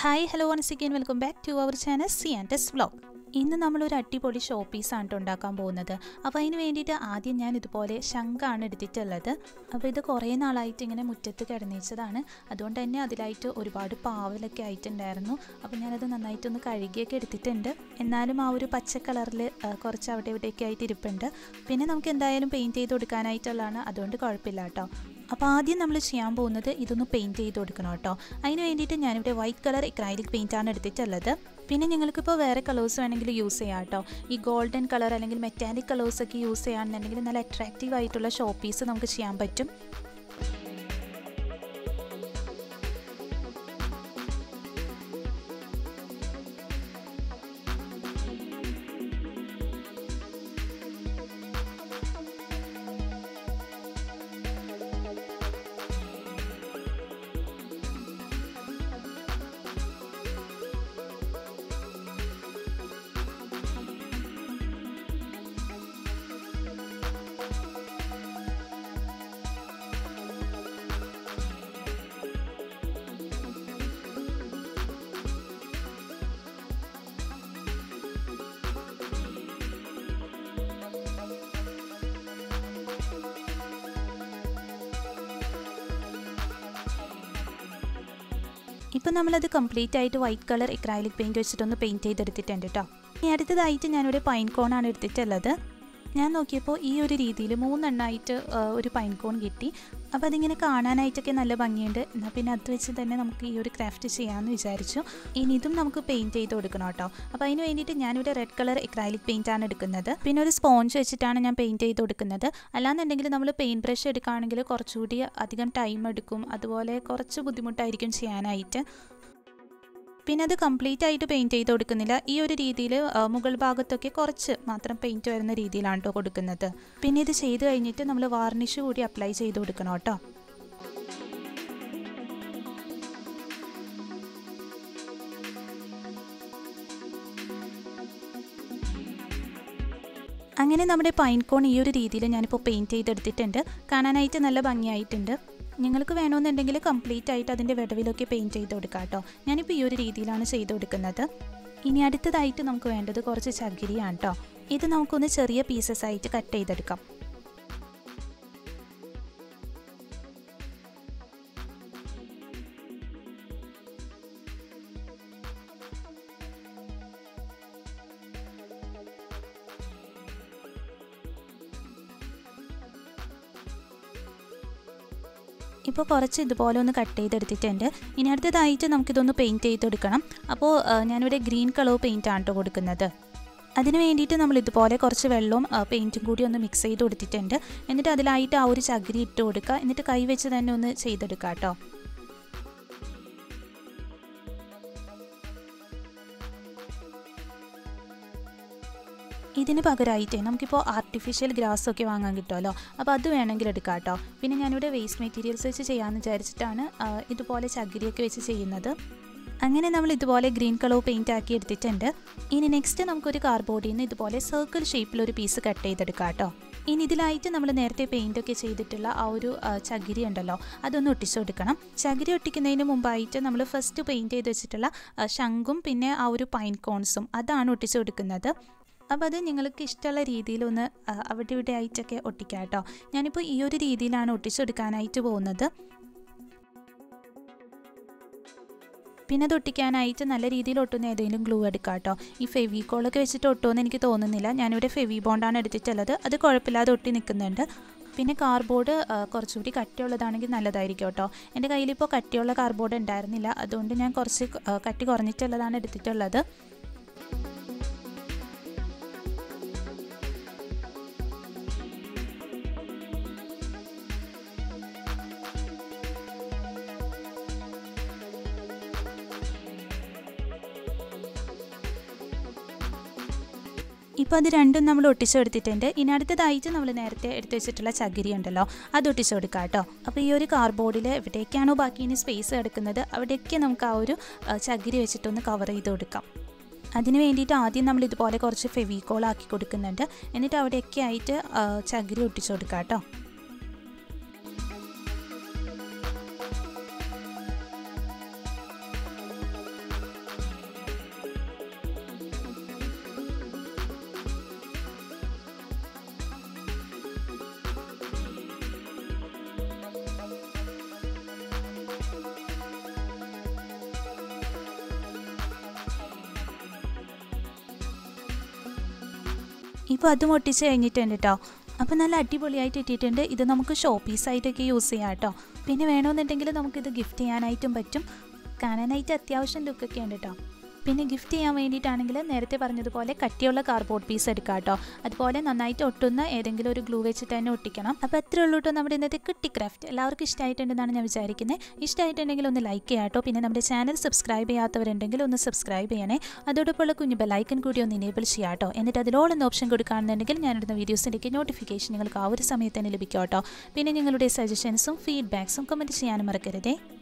hi hello once again welcome back to our channel C and Tess vlog ഇന്ന് നമ്മളൊരു അടിപൊളി show പീസാണ് ഉണ്ടാക്കാൻ പോകുന്നത് അപ്പോൾ അതിന് വേണ്ടിയിട്ട് ആദ്യം ഞാൻ ഇതുപോലെ ശംഖാണ് എടുത്തിട്ടുള്ളത് അപ്പോൾ ഇത് കുറേ നാളായിട്ട് ഇങ്ങനെ മുറ്റത്ത് കിടന്നിച്ചതാണ് അതുകൊണ്ട് തന്നെ അതിലായിട്ട് ഒരുപാട് പാവലൊക്കെ ആയിട്ടുണ്ടായിരുന്നു അപ്പോൾ ഞാനത് നന്നായിട്ടൊന്ന് കഴുകിയൊക്കെ എടുത്തിട്ടുണ്ട് എന്നാലും ആ ഒരു പച്ച കളറിൽ കുറച്ച് അവിടെ ഇവിടെയൊക്കെ ആയിട്ട് ഇരിപ്പുണ്ട് പിന്നെ നമുക്ക് എന്തായാലും പെയിൻറ്റ് ചെയ്ത് കൊടുക്കാനായിട്ടുള്ളതാണ് അതുകൊണ്ട് കുഴപ്പമില്ല കേട്ടോ അപ്പോൾ ആദ്യം നമ്മൾ ചെയ്യാൻ പോകുന്നത് ഇതൊന്ന് പെയിൻറ്റ് ചെയ്ത് കൊടുക്കണം കേട്ടോ അതിന് വേണ്ടിയിട്ട് ഞാനിവിടെ വൈറ്റ് കളർ ഇക്രൈലിക് പെയിൻറ്റാണ് എടുത്തിട്ടുള്ളത് പിന്നെ നിങ്ങൾക്കിപ്പോൾ വേറെ കളേഴ്സ് വേണമെങ്കിൽ യൂസ് ചെയ്യാം കേട്ടോ ഈ ഗോൾഡൻ കളർ അല്ലെങ്കിൽ മെറ്റാലിക് കളേഴ്സൊക്കെ യൂസ് ചെയ്യുകയാണെന്നുണ്ടെങ്കിൽ നല്ല അട്രാക്റ്റീവ് ആയിട്ടുള്ള ഷോ പീസ് നമുക്ക് ചെയ്യാൻ പറ്റും ഇപ്പം നമ്മളത് കംപ്ലീറ്റ് ആയിട്ട് വൈറ്റ് കളർ ഇക്രൈലിക് പെയിൻറ്റ് വെച്ചിട്ടൊന്ന് പെയിൻറ്റ് ചെയ്തെടുത്തിട്ടുണ്ട് കേട്ടോ ഇനി അടുത്തതായിട്ട് ഞാനിവിടെ പൈൻ കോണാണ് എടുത്തിട്ടുള്ളത് ഞാൻ നോക്കിയപ്പോൾ ഈ ഒരു രീതിയിൽ മൂന്നെണ്ണമായിട്ട് ഒരു പൈൻ കോൺ കിട്ടി അപ്പോൾ അതിങ്ങനെ കാണാനായിട്ടൊക്കെ നല്ല ഭംഗിയുണ്ട് എന്നാൽ പിന്നെ അത് വെച്ച് തന്നെ നമുക്ക് ഈ ഒരു ക്രാഫ്റ്റ് ചെയ്യാമെന്ന് വിചാരിച്ചു ഇനി ഇതും നമുക്ക് പെയിൻറ്റ് ചെയ്ത് കൊടുക്കണം കേട്ടോ അപ്പോൾ അതിന് വേണ്ടിയിട്ട് ഞാനിവിടെ റെഡ് കളർ എക്രൈലിക് പെയിൻ്റ് ആണ് എടുക്കുന്നത് പിന്നെ ഒരു സ്പോഞ്ച് വെച്ചിട്ടാണ് ഞാൻ പെയിൻറ്റ് ചെയ്ത് കൊടുക്കുന്നത് അല്ലാന്നുണ്ടെങ്കിൽ നമ്മൾ പെയിൻറ്റ് ബ്രഷ് എടുക്കുകയാണെങ്കിൽ കുറച്ചുകൂടി അധികം ടൈം എടുക്കും അതുപോലെ കുറച്ച് ബുദ്ധിമുട്ടായിരിക്കും ചെയ്യാനായിട്ട് പിന്നെ അത് കംപ്ലീറ്റ് ആയിട്ട് പെയിൻറ്റ് ചെയ്ത് കൊടുക്കുന്നില്ല ഈ ഒരു രീതിയിൽ മുകൾ ഭാഗത്തൊക്കെ കുറച്ച് മാത്രം പെയിൻറ്റ് വരുന്ന രീതിയിലാണ് കേട്ടോ കൊടുക്കുന്നത് പിന്നെ ഇത് ചെയ്ത് കഴിഞ്ഞിട്ട് നമ്മൾ വാർണിഷ് കൂടി അപ്ലൈ ചെയ്ത് കൊടുക്കണം കേട്ടോ അങ്ങനെ നമ്മുടെ പൈൻ കോൺ ഈ ഒരു രീതിയിൽ ഞാനിപ്പോൾ പെയിൻറ്റ് ചെയ്തെടുത്തിട്ടുണ്ട് കാണാനായിട്ട് നല്ല ഭംഗിയായിട്ടുണ്ട് നിങ്ങൾക്ക് വേണമെന്നുണ്ടെങ്കിൽ കംപ്ലീറ്റ് ആയിട്ട് അതിൻ്റെ വിടവിലൊക്കെ പെയിൻറ്റ് ചെയ്ത് കൊടുക്കാം കേട്ടോ ഞാനിപ്പോൾ ഈ ഒരു രീതിയിലാണ് ചെയ്ത് കൊടുക്കുന്നത് ഇനി അടുത്തതായിട്ട് നമുക്ക് വേണ്ടത് കുറച്ച് ചകിരിയാണ് കേട്ടോ ഇത് നമുക്കൊന്ന് ചെറിയ പീസസ് ആയിട്ട് കട്ട് ചെയ്തെടുക്കാം ഇപ്പോൾ കുറച്ച് ഇതുപോലെ ഒന്ന് കട്ട് ചെയ്തെടുത്തിട്ടുണ്ട് ഇനി അടുത്തതായിട്ട് നമുക്കിതൊന്ന് പെയിൻറ്റ് ചെയ്തെടുക്കണം അപ്പോൾ ഞാനിവിടെ ഗ്രീൻ കളർ പെയിൻ്റ് ആണ് കേട്ടോ കൊടുക്കുന്നത് അതിന് വേണ്ടിയിട്ട് നമ്മൾ ഇതുപോലെ കുറച്ച് വെള്ളവും പെയിൻറ്റും കൂടി ഒന്ന് മിക്സ് ചെയ്ത് കൊടുത്തിട്ടുണ്ട് എന്നിട്ട് അതിലായിട്ട് ആ ഒരു ചകിരി ഇട്ട് കൊടുക്കുക എന്നിട്ട് കൈ വെച്ച് തന്നെ ഒന്ന് ചെയ്തെടുക്കുക കേട്ടോ ഇതിന് പകരമായിട്ട് നമുക്കിപ്പോൾ ആർട്ടിഫിഷ്യൽ ഗ്രാസ് ഒക്കെ വാങ്ങാൻ കിട്ടുമല്ലോ അപ്പോൾ അത് വേണമെങ്കിൽ എടുക്കാം കേട്ടോ പിന്നെ ഞാനിവിടെ വേസ്റ്റ് മെറ്റീരിയൽസ് വെച്ച് ചെയ്യാമെന്ന് വിചാരിച്ചിട്ടാണ് ഇതുപോലെ ചകിരിയൊക്കെ വെച്ച് ചെയ്യുന്നത് അങ്ങനെ നമ്മൾ ഇതുപോലെ ഗ്രീൻ കളർ പെയിൻറ്റ് ആക്കി എടുത്തിട്ടുണ്ട് ഇനി നെക്സ്റ്റ് നമുക്കൊരു കാർബോർഡിൽ നിന്ന് ഇതുപോലെ സർക്കിൾ ഷേപ്പിലൊരു പീസ് കട്ട് ചെയ്തെടുക്കാം കേട്ടോ ഇനി ഇതിലായിട്ട് നമ്മൾ നേരത്തെ പെയിൻ്റ് ഒക്കെ ചെയ്തിട്ടുള്ള ആ ഒരു ചകിരി ഉണ്ടല്ലോ അതൊന്ന് ഒട്ടിച്ചു കൊടുക്കണം ചകിരി ഒട്ടിക്കുന്നതിന് മുമ്പായിട്ട് നമ്മൾ ഫസ്റ്റ് പെയിൻറ്റ് ചെയ്ത് വെച്ചിട്ടുള്ള ശംഖും പിന്നെ ആ ഒരു പൈൻ കോൺസും അതാണ് ഒട്ടിച്ചു കൊടുക്കുന്നത് അപ്പോൾ അത് നിങ്ങൾക്ക് ഇഷ്ടമുള്ള രീതിയിലൊന്ന് അവിടെ ഇവിടെ ആയിട്ടൊക്കെ ഒട്ടിക്കാം കേട്ടോ ഞാനിപ്പോൾ ഈ ഒരു രീതിയിലാണ് ഒട്ടിച്ചെടുക്കാനായിട്ട് പോകുന്നത് പിന്നെ അത് ഒട്ടിക്കാനായിട്ട് നല്ല രീതിയിൽ ഒട്ടുന്ന ഏതെങ്കിലും ഗ്ലൂ എടുക്കാം കേട്ടോ ഈ ഫെവിക്കോളൊക്കെ വെച്ചിട്ട് ഒട്ടുമെന്ന് എനിക്ക് തോന്നുന്നില്ല ഞാനിവിടെ ഫെവി ബോണ്ടാണ് എടുത്തിട്ടുള്ളത് അത് കുഴപ്പമില്ലാതെ ഒട്ടി നിൽക്കുന്നുണ്ട് പിന്നെ കാർബോർഡ് കുറച്ചുകൂടി കട്ടിയുള്ളതാണെങ്കിൽ നല്ലതായിരിക്കും കേട്ടോ എൻ്റെ കയ്യിലിപ്പോൾ കട്ടിയുള്ള കാർബോർഡ് ഉണ്ടായിരുന്നില്ല അതുകൊണ്ട് ഞാൻ കുറച്ച് കട്ടി കുറഞ്ഞിട്ടുള്ളതാണ് എടുത്തിട്ടുള്ളത് ഇപ്പോൾ അത് രണ്ടും നമ്മൾ ഒട്ടിച്ചെടുത്തിട്ടുണ്ട് ഇനി അടുത്തതായിട്ട് നമ്മൾ നേരത്തെ എടുത്തു വെച്ചിട്ടുള്ള ചകിരി ഉണ്ടല്ലോ അത് ഒട്ടിച്ചു കൊടുക്കാം കേട്ടോ അപ്പോൾ ഈ ഒരു കാർബോർഡിൽ എവിടേക്കാണോ ബാക്കി ഇനി സ്പേസ് കിടക്കുന്നത് അവിടെയൊക്കെ നമുക്ക് ആ ഒരു ചകിരി വെച്ചിട്ടൊന്ന് കവർ ചെയ്ത് കൊടുക്കാം അതിന് വേണ്ടിയിട്ട് ആദ്യം നമ്മൾ ഇതുപോലെ കുറച്ച് ഫെവിക്കോൾ ആക്കി കൊടുക്കുന്നുണ്ട് എന്നിട്ട് അവിടെയൊക്കെ ആയിട്ട് ചകിരി ഒട്ടിച്ചു കൊടുക്കാം കേട്ടോ ഇപ്പോൾ അതും ഒട്ടിച്ച് കഴിഞ്ഞിട്ടുണ്ട് കേട്ടോ അപ്പോൾ നല്ല അടിപൊളിയായിട്ട് ഇട്ടിട്ടുണ്ട് ഇത് നമുക്ക് ഷോ പീസായിട്ടൊക്കെ യൂസ് ചെയ്യാം കേട്ടോ പിന്നെ വേണമെന്നുണ്ടെങ്കിൽ നമുക്കിത് ഗിഫ്റ്റ് ചെയ്യാനായിട്ടും പറ്റും കാണാനായിട്ട് അത്യാവശ്യം ലുക്കൊക്കെ ഉണ്ട് കേട്ടോ പിന്നെ ഗിഫ്റ്റ് ചെയ്യാൻ വേണ്ടിയിട്ടാണെങ്കിൽ നേരത്തെ പറഞ്ഞതുപോലെ കട്ടിയുള്ള കാർഡ്ബോർഡ് പീസ് എടുക്കുക കേട്ടോ അതുപോലെ നന്നായിട്ട് ഒട്ടുന്ന ഏതെങ്കിലും ഒരു ഗ്ലൂ വെച്ചിട്ട് തന്നെ ഒട്ടിക്കണം അപ്പോൾ അത്രേ ഉള്ളൂ കേട്ടോ നമ്മുടെ ഇന്നത്തെ കിട്ടി ക്രാഫ്റ്റ് എല്ലാവർക്കും ഇഷ്ടമായിട്ടുണ്ടെന്നാണ് ഞാൻ വിചാരിക്കുന്നത് ഇഷ്ടമായിട്ടുണ്ടെങ്കിൽ ഒന്ന് ലൈക്ക് ചെയ്യാം കേട്ടോ പിന്നെ നമ്മുടെ ചാനൽ സബ്സ്ക്രൈബ് ചെയ്യാത്തവരുണ്ടെങ്കിൽ ഒന്ന് സബ്സ്ക്രൈബ് ചെയ്യണേ അതോടൊപ്പമുള്ള കുഞ്ഞു ബെല്ലൈക്കൻ കൂടി ഒന്ന് ഇനേബിൾ ചെയ്യാം കേട്ടോ എന്നിട്ട് അതിലോളൊന്ന് ഓപ്ഷൻ കൊടുക്കുകയാണെന്നുണ്ടെങ്കിൽ ഞാനിടുന്ന വീഡിയോസിൻ്റെയൊക്കെ നോട്ടിഫിക്കേഷൻ നിങ്ങൾക്ക് ആ ഒരു സമയത്ത് തന്നെ ലഭിക്കും കേട്ടോ പിന്നെ നിങ്ങളുടെ സജഷൻസും ഫീഡ്ബാക്സും കമൻറ്റ് ചെയ്യാനും മറക്കരുതേ